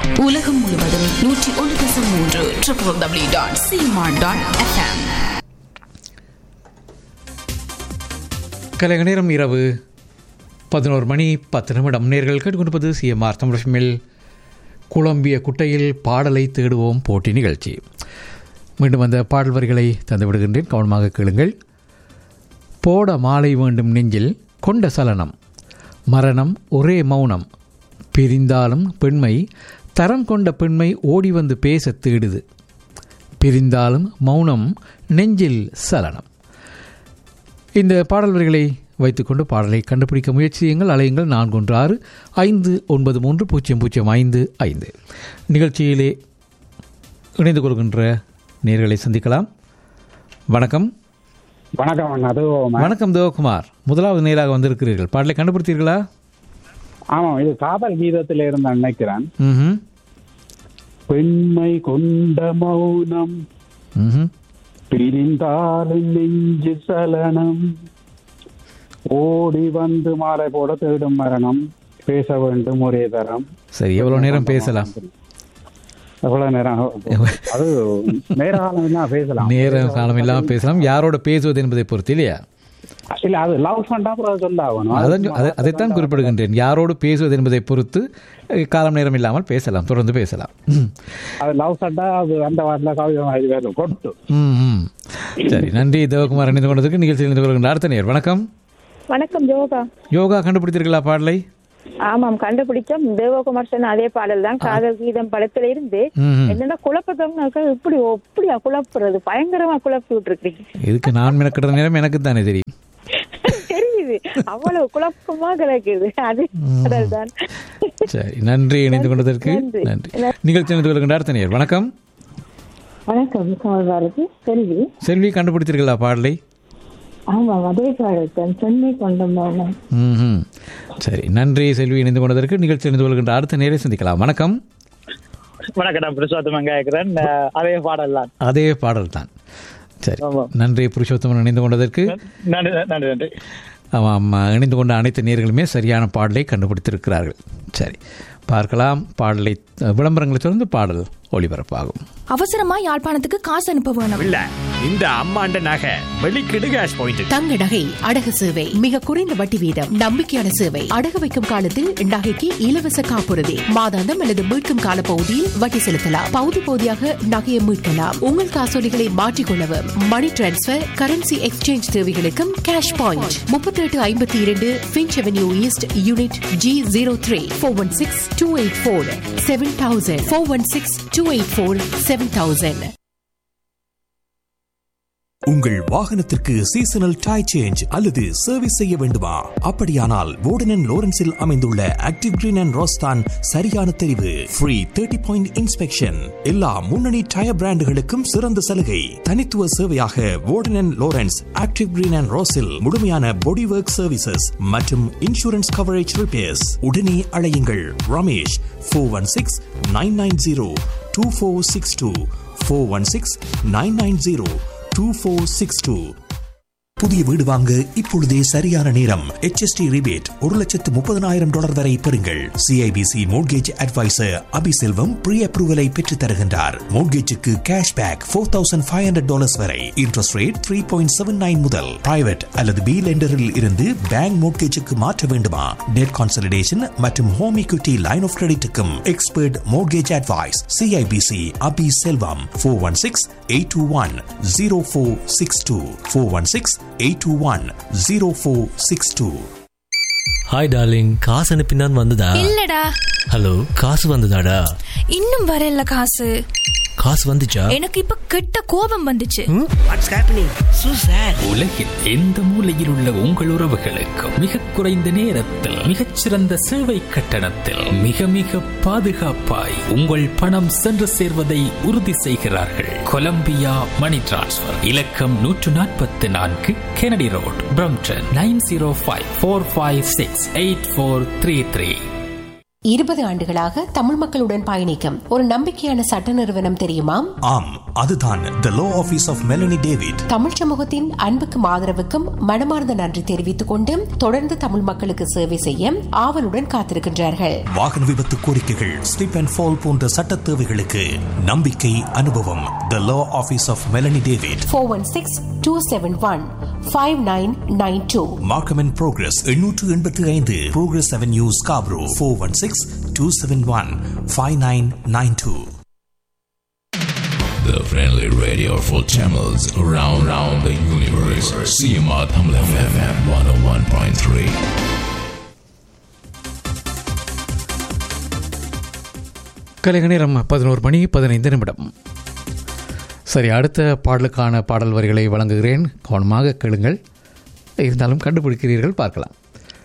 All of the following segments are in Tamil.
உலகம் முழுவதும் நூற்றி ஒன்று தசம் மூன்று triple W dot CMR dot FM கலைக நேரம் இரவு பதினோரு மணி பத்து நிமிடம் நேர்கள் கேட்டுக்கொண்டிருப்பது சிஎம்ஆர் தமிழ் குழம்பிய குட்டையில் பாடலை தேடுவோம் போட்டி நிகழ்ச்சி மீண்டும் அந்த பாடல் வரிகளை தந்து விடுகின்றேன் கவனமாக கேளுங்கள் போட மாலை வேண்டும் நெஞ்சில் கொண்ட சலனம் மரணம் ஒரே மௌனம் பிரிந்தாலும் பெண்மை தரம் கொண்ட பெண்மை ஓடி வந்து பேச தேடுது பிரிந்தாலும் மௌனம் நெஞ்சில் சலனம் இந்த பாடல் வரிகளை வைத்துக்கொண்டு பாடலை கண்டுபிடிக்க முயற்சி செய்யுங்கள் அலையுங்கள் நான்கு ஒன்று ஆறு ஐந்து ஒன்பது மூன்று பூஜ்ஜியம் பூஜ்ஜியம் ஐந்து ஐந்து நிகழ்ச்சியிலே இணைந்து கொள்கின்ற நேர்களை சந்திக்கலாம் வணக்கம் வணக்கம் அண்ணா அது வணக்கம் தேவகுமார் முதலாவது நேராக வந்திருக்கிறீர்கள் பாடலை கண்டுபிடித்தீர்களா ஆமாம் இது காதல் கீதத்தில் இருந்து நினைக்கிறேன் ம் பெண்மை கொண்ட மௌனம் ம் பிரிந்தாலும் நெஞ்சு சலனம் ஓடி வந்து மாலை போட தேடும் மரணம் பேச வேண்டும் ஒரே தரம் சரி எவ்வளோ நேரம் பேசலாம் எவ்வளவு நேரம் அது நேர காலம் என்ன பேசலாம் நேர காலம் இல்லாமல் பேசலாம் யாரோட பேசுவது என்பதை பொறுத்து இல்லையா இல்ல அது லவ் பண்ணா அப்புறம் சொல்ல ஆகணும் அதான் சொ- அதை- அதைத்தான் குறிப்பிடுகின்றேன் யாரோடு பேசுவது என்பதை பொறுத்து அஹ், காலம் நேரம் இல்லாமல் பேசலாம் தொடர்ந்து பேசலாம் ம். அது லவ் சட்டா அது அந்த வாட்டில் கவிதை மாதிரி வேணும் கொட்டு ம், ம். சரி நன்றி தேவகுமார் இணைந்து கொண்டதுக்கு நிகழ்ச்சியில் இணைந்து கொள்கின்ற அடுத்த நேர் வணக்கம் வணக்கம் ஜோகா யோகா கண்டுபிடித்தீர்களா பாடலை ஆமாம் கண்டுபிடிச்சோம் தேவகுமார் சொன்ன அதே பாடல் தான் காதல் கீதம் படத்துல இருந்து ம், ம். என்னன்னா குழப்பத்தவங்க இப்படி எப்படியா குழப்புறது பயங்கரமா குழப்பி விட்டுருக்கீங்க இதுக்கு நான் மெனக்கிற நேரம் எனக்கு தானே தெரியும் தெரியுது அவ்வளவு குழப்பமா கிடக்குது அது பாடல் தான் சரி நன்றி இணைந்து கொண்டதற்கு நன்றி. நன்றி நிகழ்ச்சி இணைந்து கொள்கின்ற அடுத்த நேர் வணக்கம் வணக்கம் கமல் பாரதி செல்வி செல்வி கண்டுபிடித்தீர்களா பாடலை ஆமாம் அதே பாடல் தான் சென்னை கொண்ட மௌனம் ம், ம். சரி நன்றி செல்வி இணைந்து கொண்டதற்கு நிகழ்ச்சி இணைந்து கொள்கின்ற அடுத்த நேரை சந்திக்கலாம் வணக்கம் வணக்கம் நான் புருஷோத்தமன் கேட்கிறேன் அதே பாடல் தான் அதே பாடல் தான் சரி ஆமாம். நன்றி புருஷோத்தமன் இணைந்து கொண்டதற்கு நன்றி நன்றி நன்றி ஆமாம் இணைந்து கொண்ட அனைத்து நேர்களுமே சரியான பாடலை கண்டுபிடித்திருக்கிறார்கள் சரி பார்க்கலாம் பாடலை விளம்பரங்களை தொடர்ந்து பாடல் ஒளிபரப்பாகும் அவசரமா யாழ்ப்பாணத்துக்கு காசு அனுப்ப வேணும் இல்ல இந்த அம்மாண்ட நகை வெளிக்கிடு கேஷ் பாயிண்ட் தங்க நகை அடகு சேவை மிக குறைந்த வட்டி வீதம் நம்பிக்கையான சேவை அடகு வைக்கும் காலத்தில் நகைக்கு இலவச காப்புறுதி மாதாந்தம் அல்லது மீட்கும் கால பகுதியில் வட்டி செலுத்தலாம் பகுதி பகுதியாக நகையை மீட்கலாம் உங்கள் காசோலிகளை மாற்றிக்கொள்ளவும் மணி டிரான்ஸ்பர் கரன்சி எக்ஸ்சேஞ்ச் தேவைகளுக்கும் கேஷ் பாயிண்ட் முப்பத்தி எட்டு ஐம்பத்தி இரண்டு Finch Avenue East unit G zero three four one six two eight four seven thousand four one six two eight four seven thousand உங்கள் வாகனத்திற்கு சீசனல் டயர் சேஞ்ச் அல்லது சர்வீஸ் செய்ய வேண்டுமா அப்படியானால் வோர்டன் லோரன்ஸில் அமைந்துள்ள ஆக்டிவ் கிரீன் அண்ட் ரோஸ்தான் சரியான தெரிவு ஃப்ரீ தேர்ட்டி பாயிண்ட் இன்ஸ்பெக்ஷன் எல்லா முன்னணி டயர் பிராண்டுகளுக்கும் சிறந்த சலுகை தனித்துவ சேவையாக Warden Lawrence active green and ரோஸில் முழுமையான பாடி ஒர்க் சர்வீசஸ் மற்றும் இன்சூரன்ஸ் கவரேஜ் ரிப்பேர்ஸ் உடனே அழையுங்கள் Ramesh four one six nine nine zero two four six two four one six nine nine zero two four six two புதிய வீடு வாங்க இப்பொழுதே சரியான நேரம் HST ரிபேட் ஒரு லட்சத்து முப்பதனாயிரம் டாலர் வரை பெறுங்கள் CIBC mortgage advisor Abiselvam pre அப்ரூவலை பெற்றுத் தருகின்றார் மோட்கேஜுக்கு cash back four thousand five hundred dollars வரை interest rate three point seven nine முதல் பிரைவேட் அல்லது பி லெண்டரில் இருந்து பேங்க் மோட்கேஜுக்கு மாற்ற வேண்டுமா டெட் கான்சல்டேஷன் மற்றும் ஹோம் equity லைன் ஆஃப் கிரெடிட்டுக்கும் expert mortgage advice CIBC Abi Selvam four one six eight two one zero four six two four one six eight two one zero four six two hi darling காசு அனுப்பினான் வந்ததா இல்லடா ஹலோ காசு வந்ததாடா இன்னும் வரல காசு காசு வந்துச்சா எனக்கு இப்ப கெட்ட கோபம் வந்துச்சு உலகில் எந்த மூலையில் உள்ள உங்கள் உறவுகளுக்கு மிக குறைந்த நேரத்தில் மிகச்சிறந்த சேவை கட்டணத்தில் மிக மிக பாதுகாப்பாய் உங்கள் பணம் சென்று சேர்வதை உறுதி செய்கிறார்கள் கொலம்பியா மணி டிரான்ஸ்ஃபர் இலக்கம் நூற்று நாற்பத்தி நான்கு Kennedy Road Brampton nine zero five four five six eight four three three இருபது ஆண்டுகளாக தமிழ் மக்களுடன் பயணிக்கும் ஒரு நம்பிக்கையான சட்ட நிறுவனம் தெரியுமா ஆம் அதுதான் the law office of Melanie David Tamil சமூகத்தின் அன்புக்கும் ஆதரவுக்கும் மனமார்ந்த நன்றி தெரிவித்துக் கொண்டு தொடர்ந்து தமிழ் மக்களுக்கு சேவை செய்ய ஆவலுடன் காத்திருக்கின்றார்கள் வாகன விபத்து கோரிக்கைகள் ஸ்லிப் அண்ட் ஃபால் போன்ற சட்ட தேவைகளுக்கு நம்பிக்கை அனுபவம் the law office of Melanie David four one six two seven one five nine nine two Markham and Progress எண்ணூற்று எண்பத்தி ஐந்து Progress Avenue Scarborough four one six two seven one five nine nine two The friendly radio for channels around, around the universe. CMR Tamil FM 101.3. கலைக நேரம் பதினோரு மணி பதினைந்து நிமிடம் சரி அடுத்த பாடலுக்கான பாடல் வரிகளை வழங்குகிறேன் கவனமாக கேளுங்கள் இருந்தாலும் கண்டுபிடிக்கிறீர்கள் பார்க்கலாம்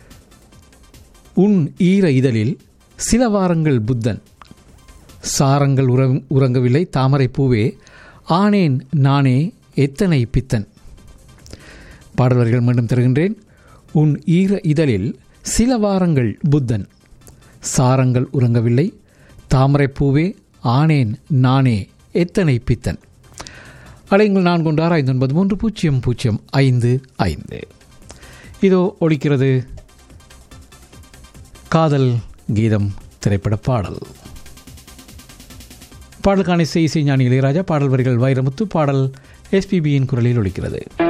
உன் ஈர இதழில் சில வாரங்கள் புத்தன் சாரங்கள் உறங் உறங்கவில்லை தாமரை பூவே ஆனேன் நானே எத்தனை பித்தன் பாடல் வரிகள் மீண்டும் தருகின்றேன் உன் ஈர இதழில் சில வாரங்கள் புத்தன் சாரங்கள் உறங்கவில்லை தாமரைப்பூவே ஆனேன் நானே எத்தனை பித்தன் அலைங்கள் நான் கொண்டார் ஐந்து ஒன்பது மூன்று பூஜ்ஜியம் பூஜ்ஜியம் ஐந்து ஐந்து இதோ ஒழிக்கிறது காதல் கீதம் திரைப்பட பாடல் பாடலுக்கான இசை இசை ஞானி இளையராஜா பாடல் வரிகள் வைரமுத்து பாடல் எஸ்பிபியின் குரலில் ஒழிக்கிறது